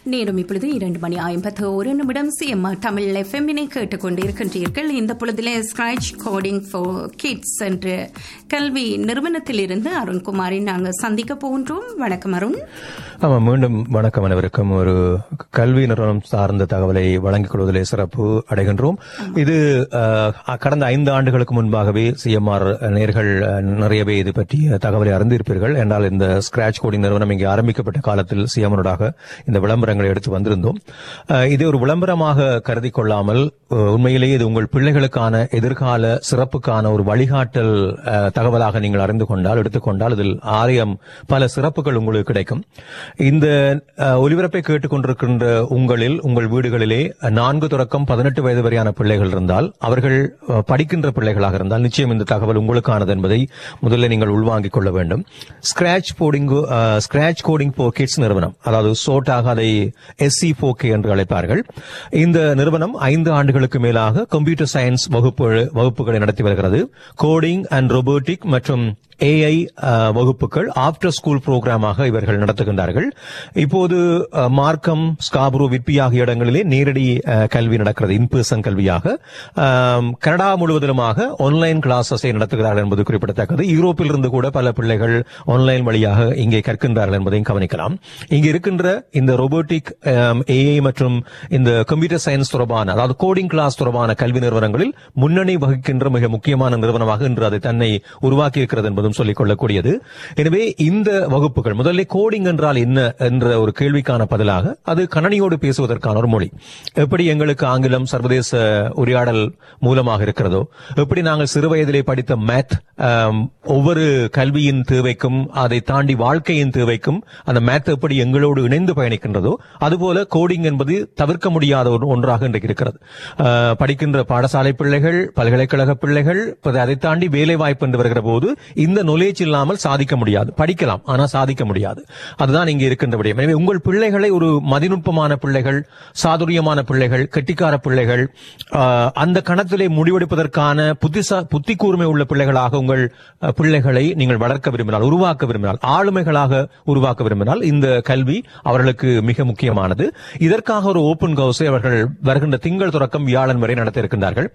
நேரம் இப்பொழுது இரண்டு மணி ஐம்பத்து ஒரு நிமிடம் சிஎம்ஆர் தமிழ் எஃப்எம்மினை கேட்டுக்கொண்டிருக்கின்றீர்கள் இந்த பொழுதிலே ஸ்கிராச் கோடிங் ஃபார் கிட்ஸ் என்ற கல்வி நிறுவனத்திலிருந்து அருண்குமாரை நாங்கள் சந்திக்க போகின்றோம் வணக்கம் அருண் ஆமா மீண்டும் வணக்கம் அனைவருக்கும் ஒரு கல்வி நிறுவனம் சார்ந்த தகவலை வழங்கிக் கொள்வதிலே சிறப்பு அடைகின்றோம் இது அஹ், கடந்த ஐந்து ஆண்டுகளுக்கு முன்பாகவே சிஎம்ஆர் நேர்கள் அஹ், நிறையவே இது பற்றிய தகவலை அறிந்திருப்பீர்கள் என்றால் இந்த ஸ்கிராச் கோடிங் நிறுவனம் இங்கே ஆரம்பிக்கப்பட்ட காலத்தில் சிஎம்ஆரோடாக இந்த விளம்பரங்களை எடுத்து வந்திருந்தோம் அஹ், இது ஒரு விளம்பரமாக கருதி கொள்ளாமல் அஹ், உண்மையிலேயே இது உங்கள் பிள்ளைகளுக்கான எதிர்கால சிறப்புக்கான ஒரு வழிகாட்டல் அஹ், தகவலாக நீங்கள் அறிந்து கொண்டால் எடுத்துக்கொண்டால் இதில் ஆலயம் பல சிறப்புகள் உங்களுக்கு கிடைக்கும் இந்த அஹ், ஒலிபரப்பை கேட்டுக்கொண்டிருக்கின்ற உங்களில் உங்கள் வீடுகளிலே நான்கு தொடக்கம் பதினெட்டு வயது வரையான பிள்ளைகள் இருந்தால் அவர்கள் அஹ், படிக்கின்ற பிள்ளைகளாக இருந்தால் நிச்சயம் இந்த தகவல் உங்களுக்கானது என்பதை முதல்ல நீங்கள் உள்வாங்கிக் கொள்ள வேண்டும் scratch coding scratch coding for kids நிறுவனம் அதாவது சோட்டாக அதை எஸ்சி கே என்று அழைப்பார்கள் இந்த நிறுவனம் ஐந்து ஆண்டுகளுக்கு மேலாக கம்ப்யூட்டர் சயின்ஸ் வகுப்பு வகுப்புகளை நடத்தி வருகிறது கோடிங் அண்ட் robotic மற்றும் ஏஐ வகுப்புகள் ஆஃப்டர் ஸ்கூல் புரோகிராமாக இவர்கள் நடத்துகின்றார்கள் இப்போது அஹ், மார்க்கம் ஸ்காப்ரோ விற்பி ஆகிய இடங்களிலே நேரடி அஹ், கல்வி நடக்கிறது இன் பர்சன் கல்வியாக ஆம், கனடா முழுவதிலுமாக ஆன்லைன் கிளாஸஸை நடத்துகிறார்கள் என்பது குறிப்பிடத்தக்கது யூரோப்பில் இருந்து கூட பல பிள்ளைகள் ஆன்லைன் வழியாக இங்கே கற்கின்றார்கள் என்பதையும் கவனிக்கலாம் இங்கு இருக்கின்ற இந்த ரோபோட்டிக் ஏஐ மற்றும் இந்த கம்ப்யூட்டர் சயின்ஸ் தொடர்பான அதாவது கோடிங் கிளாஸ் தொடர்பான கல்வி நிறுவனங்களில் முன்னணி வகிக்கின்ற மிக முக்கியமான நிறுவனமாக இன்று அது தன்னை உருவாக்கி இருக்கிறது என்பதும் சொல்லிக் கொள்ளக்கூடியது எனவே இந்த வகுப்புகள் முதல்ல கோடிங் என்றால் என்ன என்ற ஒரு கேள்விக்கான பதிலாக அது கணனியோடு பேசுவதற்கான ஒரு மொழி எப்படி எங்களுக்கு ஆங்கிலம் சர்வதேச உரையாடல் மூலமாக இருக்கிறதோ எப்படி நாங்கள் சிறு வயதிலே படித்த மேத் ஒவ்வொரு கல்வியின் தேவைக்கும் அதை தாண்டி வாழ்க்கையின் தேவைக்கும் அந்த மேத் எப்படி எங்களோடு இணைந்து பயணிக்கின்றதோ அதுபோல கோடிங் என்பது தவிர்க்க முடியாத ஒரு ஒன்றாக இன்றைக்கு இருக்கிறது அஹ், படிக்கின்ற பாடசாலை பிள்ளைகள் பல்கலைக்கழக பிள்ளைகள் இப்ப அதை தாண்டி வேலை வாய்ப்பு என்று வருகிற போது இந்த knowledge இல்லாமல் சாதிக்க முடியாது படிக்கலாம் ஆனா சாதிக்க முடியாது அதுதான் இங்கே இருக்கின்ற விடயம் எனவே உங்கள் பிள்ளைகளை ஒரு மதிநுட்பமான பிள்ளைகள் சாதுரியமான பிள்ளைகள் கெட்டிக்கார பிள்ளைகள் ஆஹ், அந்த கணத்திலே முடிவெடுப்பதற்கான புத்திசா புத்தி கூர்மை உள்ள பிள்ளைகளாக உங்கள் அஹ், பிள்ளைகளை நீங்கள் வளர்க்க விரும்பினால் உருவாக்க விரும்பினால் ஆளுமைகளாக உருவாக்க விரும்பினால் இந்த கல்வி அவர்களுக்கு மிக முக்கியமானது இதற்காக ஒரு ஓபன் ஹவுஸை அவர்கள் வருகின்ற திங்கள் தொடக்கம் வியாழன் வரை நடத்த இருக்கின்றார்கள்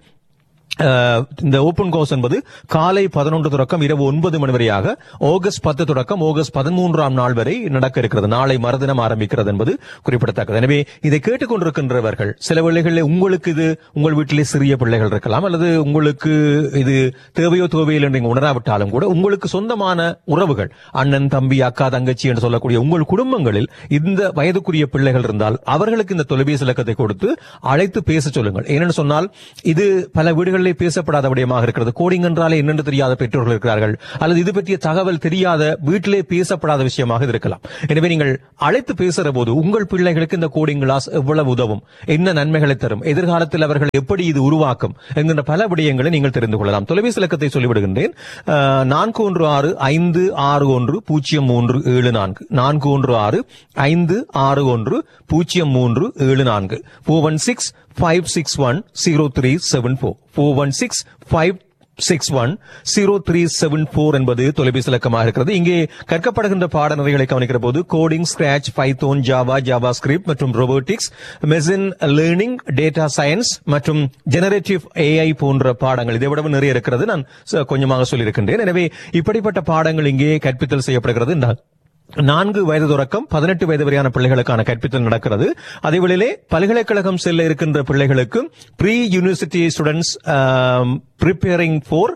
அஹ், இந்த ஓபன் கோர்ஸ் என்பது காலை பதினொன்று தொடக்கம் இரவு ஒன்பது மணி வரையாக ஆகஸ்ட் பத்து தொடக்கம் ஆகஸ்ட் பதிமூன்றாம் நாள் வரை நடக்க இருக்கிறது நாளை மறுதினம் ஆரம்பிக்கிறது என்பது குறிப்பிடத்தக்கது எனவே இதை கேட்டுக்கொண்டிருக்கின்றவர்கள் சில வேளைகளில் உங்களுக்கு இது உங்கள் வீட்டிலே சிறிய பிள்ளைகள் இருக்கலாம் அல்லது உங்களுக்கு இது தேவையோ தேவையில்லை என்று நீங்க உணராவிட்டாலும் கூட உங்களுக்கு சொந்தமான உறவுகள் அண்ணன் தம்பி அக்கா தங்கச்சி என்று சொல்லக்கூடிய உங்கள் குடும்பங்களில் இந்த வயதுக்குரிய பிள்ளைகள் இருந்தால் அவர்களுக்கு இந்த தொலைபேசி இலக்கத்தை கொடுத்து அழைத்து பேச சொல்லுங்கள் ஏனென்று சொன்னால் இது பல வீடுகளிலே பேசப்படாத விடயமாக இருக்கிறது கோடிங் என்றாலே என்னென்று தெரியாத பெற்றோர்கள் இருக்கிறார்கள் அல்லது இது பற்றிய தகவல் தெரியாத வீட்டிலே பேசப்படாத விஷயமாக இது இருக்கலாம் எனவே நீங்கள் அழைத்து பேசுகிற போது உங்கள் பிள்ளைகளுக்கு இந்த கோடிங் கிளாஸ் எவ்வளவு உதவும் என்ன நன்மைகளை தரும் எதிர்காலத்தில் அவர்கள் எப்படி இது உருவாக்கும் என்கின்ற பல விடயங்களை நீங்கள் தெரிந்து கொள்ளலாம் தொலைபேசி இலக்கத்தை சொல்லிவிடுகின்றேன் அஹ், நான்கு ஒன்று ஆறு ஐந்து ஆறு ஒன்று பூஜ்ஜியம் மூன்று ஏழு நான்கு நான்கு ஒன்று ஆறு ஐந்து ஆறு ஒன்று பூஜ்ஜியம் மூன்று ஏழு நான்கு four one six five six one zero three seven four four one six five six one zero three seven four என்பது தொலைபேசி இலக்கமாக இருக்கிறது இங்கே கற்கப்படுகின்ற பாடநெறிகளை கவனிக்கிற போது coding scratch python java JavaScript மற்றும் robotics machine learning data science மற்றும் ஜெனரேட்டிவ் ஏஐ போன்ற பாடங்கள் இதை விடவும் நிறைய இருக்கிறது நான் ச- கொஞ்சமாக சொல்லியிருக்கின்றேன் எனவே இப்படிப்பட்ட பாடங்கள் இங்கே கற்பித்தல் செய்யப்படுகிறது நான் நான்கு வயது தொடக்கம் பதினெட்டு வயது வரையான பிள்ளைகளுக்கான கற்பித்தல் நடக்கிறது அதே வேளையிலே பல்கலைக்கழகம் செல்ல இருக்கின்ற பிள்ளைகளுக்கு pre university students preparing for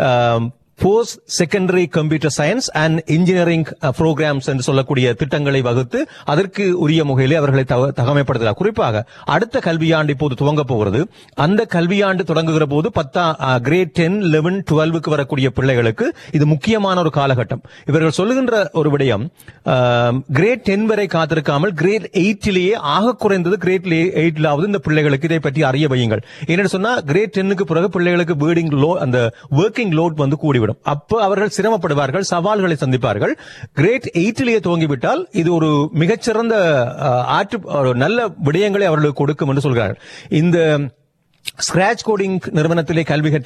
post secondary computer science and engineering programs என்று சொல்லக்கூடிய திட்டங்களை வகுத்து அதற்கு உரிய முகையிலே அவர்களை தக- தகமைப்படுத்துகிறார் குறிப்பாக அடுத்த கல்வியாண்டு இப்போது துவங்க போகிறது அந்த கல்வியாண்டு தொடங்குகிற போது பத்தா கிரேட் டென் லெவன் டுவெல்வுக்கு வரக்கூடிய பிள்ளைகளுக்கு இது முக்கியமான ஒரு காலகட்டம் இவர்கள் சொல்லுகின்ற ஒரு விடயம் கிரேட் டென் வரை காத்திருக்காமல் கிரேட் எயிட்டிலேயே ஆக குறைந்தது கிரேட் எயிட்லாவது இந்த பிள்ளைகளுக்கு இதை பற்றி அறிய வையுங்கள் என்னன்னு சொன்னா கிரேட் டென்னுக்கு பிறகு பிள்ளைகளுக்கு பேர்டிங் லோ அந்த ஒர்க்கிங் லோட் வந்து கூடிவிடும் அப்ப அவர்கள் சிரமப்படுவார்கள் சவால்களை சந்திப்பார்கள் கிரேட் எயிட்டிலேயே துவங்கிவிட்டால் இது ஒரு மிகச்சிறந்த அஹ், ஆற்று ஒரு நல்ல விடயங்களை அவர்களுக்கு கொடுக்கும் என்று சொல்கிறார்கள் இந்த ஸ்கிராச் கோடிங் நிறுவனத்திலே கல்வி கற்ற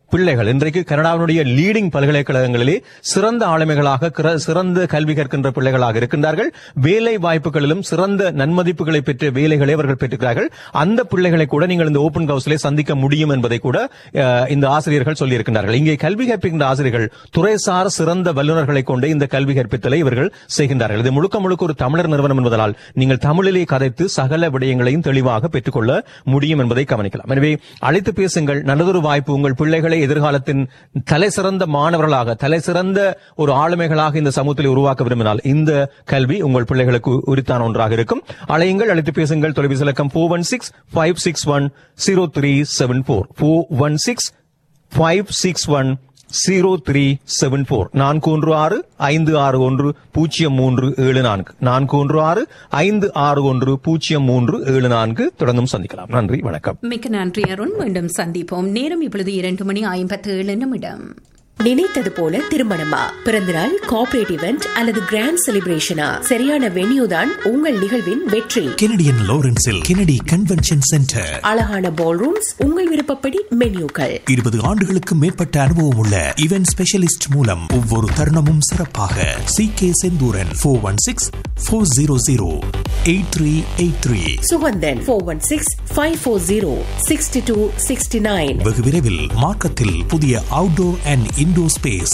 பிள்ளைகள் இன்றைக்கு கனடாவினுடைய லீடிங் பல்கலைக்கழகங்களிலே சிறந்த ஆளுமைகளாக கிர- சிறந்த கல்வி கற்கின்ற பிள்ளைகளாக இருக்கின்றார்கள் வேலை வாய்ப்புகளிலும் சிறந்த நன்மதிப்புகளை பெற்ற வேலைகளை அவர்கள் பெற்றுக்கிறார்கள் அந்த பிள்ளைகளை கூட நீங்கள் இந்த ஓபன் ஹவுஸிலே சந்திக்க முடியும் என்பதை கூட அஹ், இந்த ஆசிரியர்கள் சொல்லியிருக்கிறார்கள் இங்கே கல்வி கற்பிக்கின்ற ஆசிரியர்கள் துறைசார் சிறந்த வல்லுநர்களை கொண்டு இந்த கல்வி கற்பித்தலை இவர்கள் செய்கின்றார்கள் இது முழுக்க முழுக்க ஒரு தமிழர் நிறுவனம் என்பதனால் நீங்கள் தமிழிலே கதைத்து சகல விடயங்களையும் தெளிவாக பெற்றுக்கொள்ள முடியும் என்பதை கவனிக்கலாம் எனவே அழைத்து பேசுங்கள் நல்லதொரு வாய்ப்பு உங்கள் பிள்ளைகளை எதிர்காலத்தின் தலை சிறந்த மாணவர்களாக தலை சிறந்த ஒரு ஆளுமைகளாக இந்த சமூகத்தில் உருவாக்க விரும்பினால் இந்த கல்வி உங்கள் பிள்ளைகளுக்கு உரித்தான ஒன்றாக இருக்கும் அழையுங்கள் அழைத்து பேசுங்கள் தொலைபேசி இலக்கம் four one six five six one zero three seven four four one six five six one zero three seven four நான்கு ஒன்று ஆறு ஐந்து ஆறு ஒன்று பூஜ்ஜியம் மூன்று ஏழு நான்கு நான்கு ஒன்று ஆறு ஐந்து ஆறு ஒன்று பூஜ்ஜியம் மூன்று ஏழு நான்கு தொடர்ந்தும் சந்திக்கலாம் நன்றி வணக்கம் மிக்க நன்றி அருண் மீண்டும் சந்திப்போம் நேரம் இப்பொழுது இரண்டு மணி ஐம்பத்து ஏழு நிமிடம் நினைத்தது போல திருமணமா பிறந்தநாள் கார்ப்பரேட் இவெண்ட் அல்லது கிராண்ட் செலிப்ரேஷனா சரியான வென்யூ தான் உங்கள் நிகழ்வின் வெற்றி கெனடியன் லாரன்ஸில் கெனடி கன்வென்ஷன் சென்டர் அழகான பால் ரூம்ஸ் உங்கள் விருப்பப்படி மென்யூக்கள் இருபது ஆண்டுகளுக்கு மேற்பட்ட அனுபவம் உள்ள இவென்ட் ஸ்பெஷலிஸ்ட் மூலம் ஒவ்வொரு தருணமும் சிறப்பாக C K Senthuran four one six four zero zero eight three eight three Suganthan four one six five four zero sixty two sixty nine வெகு விரைவில் மார்க்கத்தில் புதிய அவுட்டோர் அண்ட் இன்டோர் ஸ்பேஸ்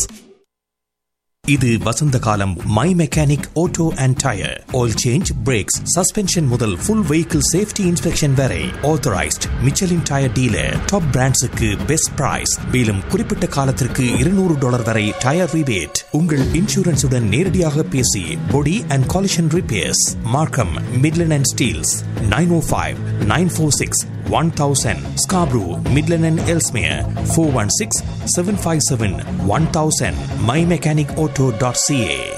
இது வசந்த காலம் my mechanic auto and tyre oil change brakes suspension முதல் full vehicle safety inspection வரை authorised Michelin tyre dealer top பிராண்ட்ஸுக்கு பெஸ்ட் பிரைஸ் மேலும் குறிப்பிட்ட காலத்திற்கு இருநூறு டாலர் வரை டயர் ரிபேட் உங்கள் இன்சூரன்ஸுடன் நேரடியாக பேசி body and collision repairs Markham Midland and Steeles nine O five nine four six 1000 Scarborough, Midland and Elsmere 416 757 1000 mymechanicauto.ca